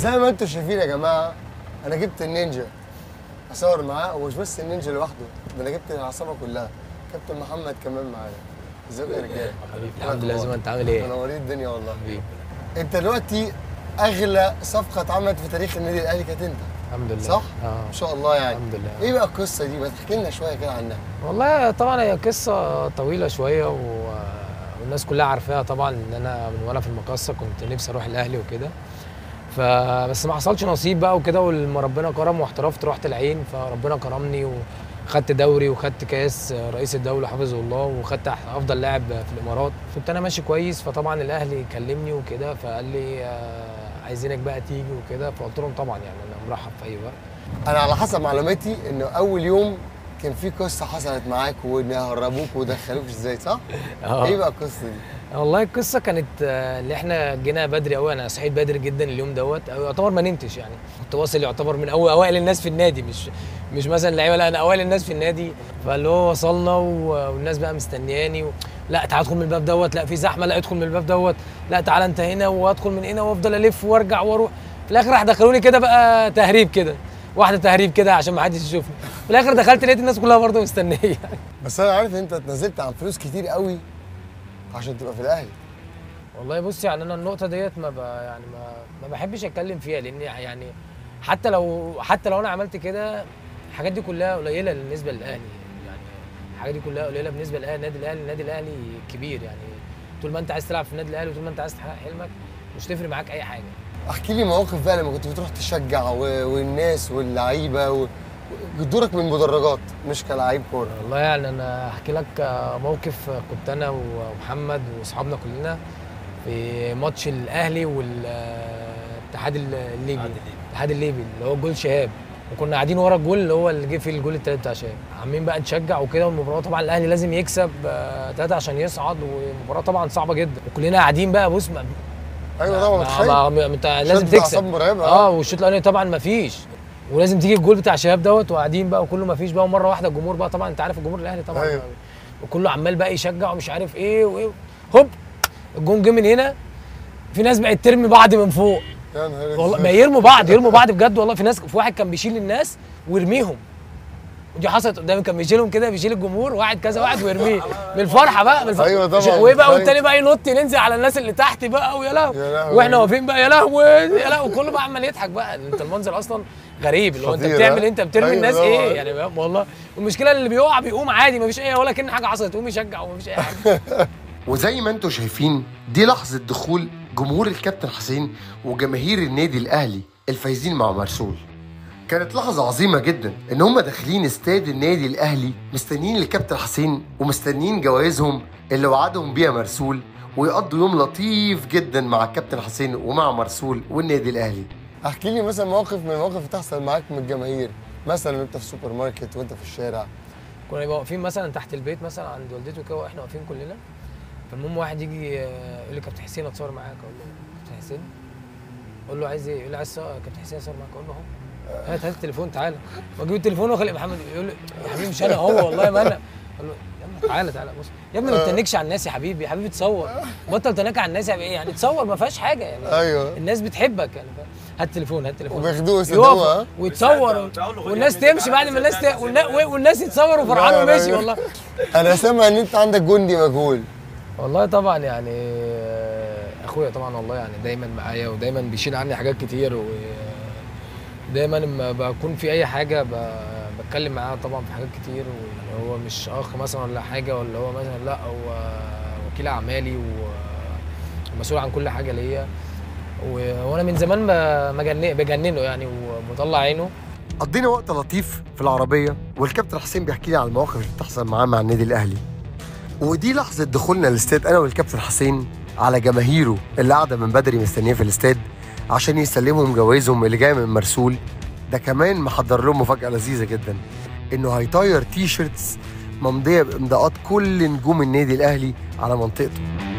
زي ما انتم شايفين يا جماعه انا جبت النينجا اصور معاه ومش بس النينجا لوحده ده انا جبت العصابه كلها كابتن محمد كمان معايا ازيكم يا رجاله الحمد لله زي ما انت عامل ايه؟ منورين الدنيا والله حبيبي انت دلوقتي اغلى صفقه اتعملت في تاريخ النادي الاهلي كانت انت الحمد لله صح؟ اه ما شاء الله يعني الحمد لله. ايه بقى القصه دي ما تحكي لنا شويه كده عنها والله طبعا هي قصه طويله شويه و... والناس كلها عارفاها طبعا ان انا من وانا في المقصه كنت نفسي اروح الاهلي وكده فبس ما حصلش نصيب بقى وكده ولما ربنا كرم واحترفت رحت العين فربنا كرمني وخدت دوري وخدت كاس رئيس الدوله حفظه الله وخدت افضل لاعب في الامارات كنت انا ماشي كويس فطبعا الاهلي كلمني وكده فقال لي آه، عايزينك بقى تيجي وكده فقلت لهم طبعا يعني انا مرحب في اي وقت انا على حسب معلوماتي انه اول يوم كان في قصه حصلت معاك وان هربوك ودخلوك ازاي صح؟ اه ايه بقى القصه دي؟ والله القصه كانت آه، اللي احنا جينا بدري قوي انا صحيت بدري جدا اليوم دوت أو يعتبر ما نمتش يعني كنت واصل يعتبر من اول اوائل الناس في النادي مش مش مثلا لعيبه لا انا اوائل الناس في النادي فاللي هو وصلنا و- والناس بقى مستنياني و... لا تعال ادخل من الباب دوت لا في زحمه لا ادخل من الباب دوت لا تعال انت هنا وادخل من هنا وافضل الف وارجع واروح في الاخر راح دخلوني كده بقى تهريب كده واحده تهريب كده عشان ما حدش يشوفني في الاخر دخلت لقيت الناس كلها برضه مستنيه بس انا عارف ان انت اتنازلت عن فلوس كتير قوي عشان تبقى في الاهلي والله بص يعني انا النقطه ديت ما ب... يعني ما ما بحبش اتكلم فيها لان يعني حتى لو حتى لو انا عملت كده الحاجات دي كلها قليله بالنسبه للاهلي يعني الحاجات دي كلها قليله بالنسبه للاهلي النادي الاهلي النادي الاهلي كبير يعني طول ما انت عايز تلعب في النادي الاهلي وطول ما انت عايز تحقق حلمك مش تفرق معاك اي حاجه احكي لي مواقف بقى لما كنت بتروح تشجع و... والناس واللعيبه و... دورك من مدرجات مش كلاعب كوره والله يعني انا احكي لك آه، موقف آه، كنت انا ومحمد واصحابنا كلنا في ماتش الاهلي والاتحاد الليبي الاتحاد الليبي اللي هو جول شهاب وكنا قاعدين ورا الجول اللي هو اللي جه فيه الجول التالت بتاع شهاب عاملين بقى نشجع وكده والمباراه طبعا الاهلي لازم يكسب ثلاثه عشان يصعد والمباراه طبعا صعبه جدا وكلنا قاعدين بقى بص ما ايوه طبعا ما- متخيل ما- ما- انت لازم شد أعصاب تكسب مرعبة، اه والشوط الاولاني طبعا ما فيش ولازم تيجي الجول بتاع شهاب دوت وقاعدين بقى وكله ما فيش بقى ومره واحده الجمهور بقى طبعا انت عارف الجمهور الاهلي طبعا أيوة. وكله عمال بقى يشجع ومش عارف ايه وايه هوب الجون جه من هنا في ناس بقت ترمي بعض من فوق يا نهار والله أسود. ما يرموا بعض يرموا بعض بجد والله في ناس في واحد كان بيشيل الناس ويرميهم ودي حصلت قدامي كان بيشيلهم كده بيشيل الجمهور واحد كذا واحد ويرميه من الفرحه بقى من الفرحه أيوة طبعاً، وايه بقى متخيل. والتاني بقى ينط ينزل على الناس اللي تحت بقى ويا لهوي يا لهوي. واحنا واقفين بقى يا لهوي يا لهوي وكله بقى عمال يضحك بقى انت المنظر اصلا غريب اللي هو انت خطير، بتعمل ها؟ انت بترمي أيوة الناس طبعاً. ايه يعني فاهم؟ والله والمشكله اللي بيقع بيقوم عادي ما فيش اي ولا كان حاجه حصلت يقوم يشجع وما فيش اي حاجه وزي ما انتم شايفين دي لحظة دخول جمهور الكابتن حسين وجماهير النادي الأهلي الفايزين مع مرسول كانت لحظة عظيمة جدا إن هم داخلين استاد النادي الأهلي مستنيين الكابتن حسين ومستنيين جوائزهم اللي وعدهم بيها مرسول ويقضوا يوم لطيف جدا مع الكابتن حسين ومع مرسول والنادي الأهلي احكي لي مثلا موقف من المواقف اللي تحصل معاك من الجماهير مثلا انت في سوبر ماركت وانت في الشارع كنا نبقى واقفين مثلا تحت البيت مثلا عند والدته كده واحنا واقفين كلنا فالمهم واحد يجي آه، يقول لي كابتن حسين اتصور معاك اقول له كابتن حسين اقول له عايز ايه يقول لي عايز أصور- كابتن حسين اتصور معاك اقول له اهو هات هات التليفون تعالى واجيب التليفون واخلي محمد يقول لي يا حبيبي مش انا هو والله ما انا اقول له يا ابني تعالى تعالى بص يا ابني ما تتنكش على الناس يا حبيبي يا حبيبي تصور بطل تناك على الناس يعني إيه؟ يعني تصور ما فيهاش حاجه يعني ايوه الناس بتحبك يعني فاهم؟ هات التليفون هات التليفون وبياخدوه يصدقوها يقف ويتصور والناس تمشي بعد ما الناس ت... والنا- والناس يتصوروا فرحان لا، لا، وماشي لا. والله انا سامع ان انت عندك جندي مجهول والله طبعا يعني آه، اخويا طبعا والله يعني دايما معايا ودايما بيشيل عني حاجات كتير ودايما لما بكون في اي حاجه ب... بتكلم معاه طبعا في حاجات كتير ويعني هو مش اخ مثلا ولا حاجه ولا هو مثلا لا هو وكيل اعمالي ومسؤول عن كل حاجه ليا و- وانا من زمان ب- مجن- بجننه يعني ومطلع عينه قضينا وقت لطيف في العربية والكابتن حسين بيحكي لي على المواقف اللي بتحصل معاه مع النادي الأهلي ودي لحظة دخولنا الاستاد أنا والكابتن حسين على جماهيره اللي قاعدة من بدري مستنية في الاستاد عشان يسلمهم جوائزهم اللي جاية من مرسول ده كمان محضر لهم مفاجأة لذيذة جدا إنه هيطير تي شيرتس ممضية بإمضاءات كل نجوم النادي الأهلي على منطقته